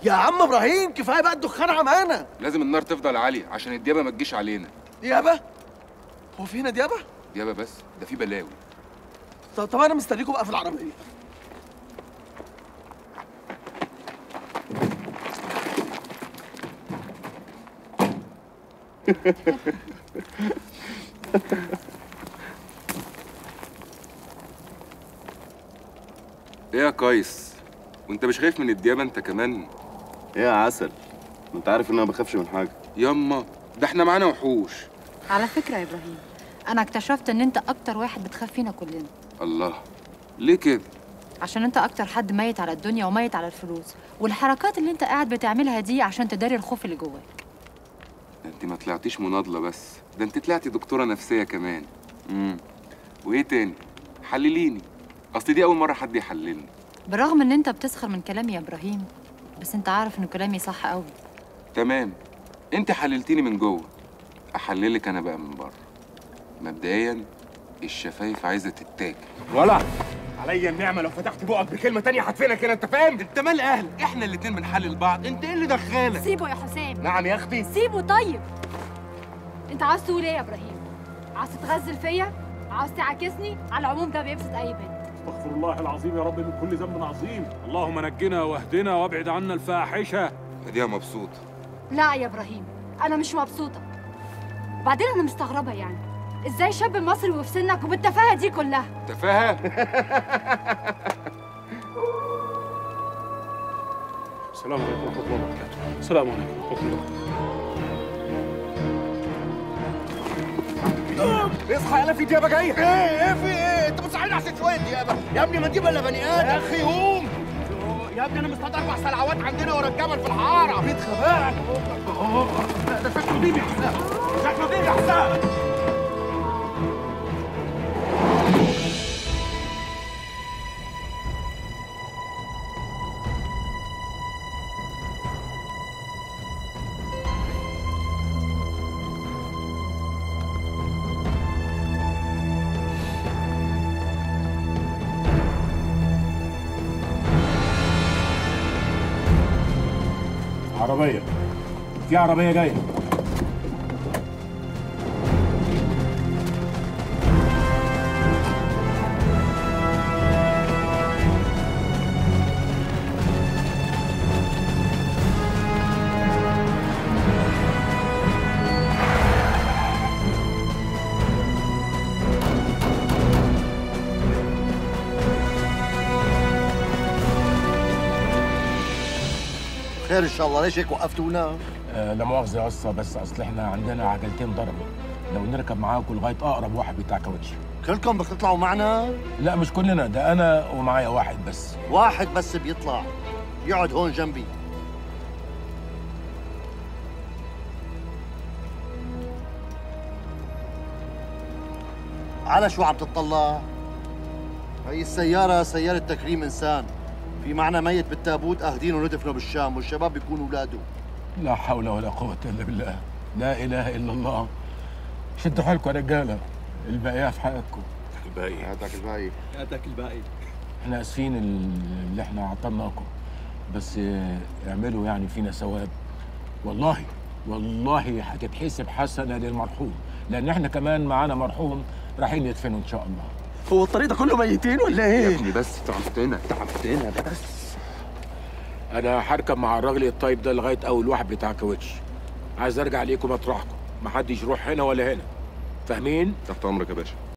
يا عم ابراهيم كفايه بقى الدخان عمانه لازم النار تفضل عاليه عشان الديابه ما تجيش علينا ديابه هو في هنا ديابه ديابه بس ده في بلاوي طب, طب انا مستنيكم بقى في العربيه ايه يا قيس وانت مش خايف من الديابه انت كمان ايه يا عسل ما انت عارف ان انا ما بخافش من حاجه ياما ده احنا معانا وحوش على فكرة يا إبراهيم أنا اكتشفت إن أنت أكتر واحد بتخاف فينا كلنا الله ليه كده عشان أنت أكتر حد ميت على الدنيا وميت على الفلوس والحركات اللي أنت قاعد بتعملها دي عشان تداري الخوف اللي جواك ده انت ما طلعتيش مناضله بس ده انت طلعتي دكتوره نفسيه كمان امم وايه تاني حلليني اصل دي اول مره حد يحللني بالرغم إن أنت بتسخر من كلامي يا إبراهيم بس أنت عارف إن كلامي صح قوي تمام انت حللتيني من جوه احللك انا بقى من بره مبدئيا الشفايف عايزه تتاكل ولا عليا النعمه لو فتحت بقك بكلمه تانية هدفنك هنا انت فاهم انت مال اهل احنا الاتنين بنحلل بعض انت ايه اللي دخلك سيبه يا حسام نعم يا اختي سيبه طيب انت عاوز تقول ايه يا ابراهيم عاوز تتغزل فيا عاوز تعاكسني على العموم ده بيبسط اي بنت استغفر الله العظيم يا رب من كل ذنب عظيم اللهم نجنا واهدنا وابعد عنا الفاحشه اديها مبسوطه لا يا ابراهيم انا مش مبسوطه وبعدين انا مستغربه يعني ازاي شاب مصري وفي سنك وبالتفاهه دي كلها تفاهه السلام عليكم ورحمه الله وبركاته السلام عليكم ورحمه الله اصحى يلا في ديابه جايه ايه ايه في ايه انت بتصحيني عشان شويه ديابه يا ابني ما تجيب الا بني ادم يا اخي قوم يا ابني انا مستعد اربع سلعوات عندنا ورا الجبل في الحاره بيت خباك ده شكله بيبي حسام شكله بيبي حسام عربيه في عربيه جايه خير ان شاء الله ليش هيك وقفتونا آه لا مؤاخذة يا اسطى بس اصل احنا عندنا عجلتين ضربوا لو نركب معاكم لغاية أقرب واحد بتاع كاوتش كلكم بدك تطلعوا معنا لا مش كلنا ده أنا ومعايا واحد بس واحد بس بيطلع يقعد هون جنبي على شو عم تطلع؟ هي السيارة سيارة تكريم إنسان في معنا ميت بالتابوت أهدينه وندفنه بالشام والشباب بيكونوا أولاده لا حول ولا قوة إلا بالله لا إله إلا الله شدوا حالكم يا رجالة الباقية في حقكم الباقي هاتك الباقي احنا آسفين ال- اللي احنا عطلناكم بس آه، اعملوا يعني فينا ثواب والله والله هتتحسب حسنة للمرحوم لأن احنا كمان معانا مرحوم رايحين يدفنوا إن شاء الله هو الطريق ده كله ميتين ولا يا ايه؟ ابني بس تعبتنا تعبتنا بس انا هركب مع الراجل الطيب ده لغايه اول واحد بتاع كاوتش عايز ارجع ليكم مطرحكم محدش يروح هنا ولا هنا فاهمين تحت امرك يا باشا